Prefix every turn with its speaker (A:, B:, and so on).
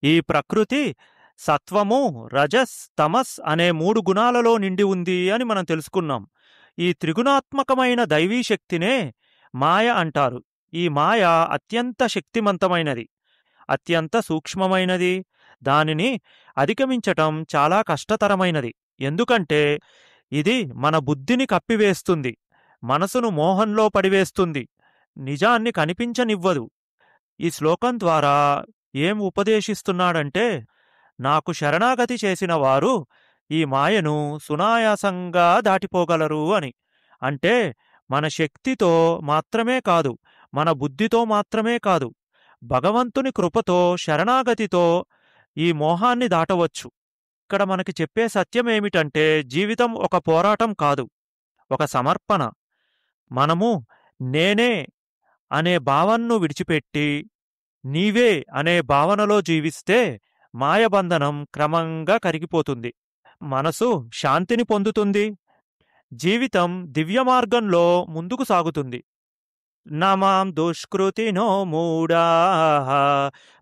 A: ఈ ప్రకృతి సత్వము రజస్ తమస్ అనే మూడు గుణాలలో నిండి ఉంది అని మనం తెలుసుకున్నాం ఈ త్రిగుణాత్మకమైన దైవీ శక్తినే మాయ అంటారు ఈ మాయ అత్యంత శక్తిమంతమైనది అత్యంత సూక్ష్మమైనది దానిని అధిగమించటం చాలా కష్టతరమైనది ఎందుకంటే ఇది మన బుద్ధిని కప్పివేస్తుంది మనసును మోహంలో పడివేస్తుంది నిజాన్ని కనిపించనివ్వదు ఈ శ్లోకం ద్వారా ఏం ఉపదేశిస్తున్నాడంటే నాకు శరణాగతి చేసిన వారు ఈ మాయను సునాయాసంగా దాటిపోగలరు అని అంటే మన శక్తితో మాత్రమే కాదు మన బుద్ధితో మాత్రమే కాదు భగవంతుని కృపతో శరణాగతితో ఈ మోహాన్ని దాటవచ్చు ఇక్కడ మనకి చెప్పే సత్యమేమిటంటే జీవితం ఒక పోరాటం కాదు ఒక సమర్పణ మనము నేనే అనే భావనను విడిచిపెట్టి నీవే అనే భావనలో జీవిస్తే మాయబంధనం క్రమంగా కరిగిపోతుంది మనసు శాంతిని పొందుతుంది జీవితం దివ్య మార్గంలో ముందుకు సాగుతుంది నమాం దుష్కృతినో మూడా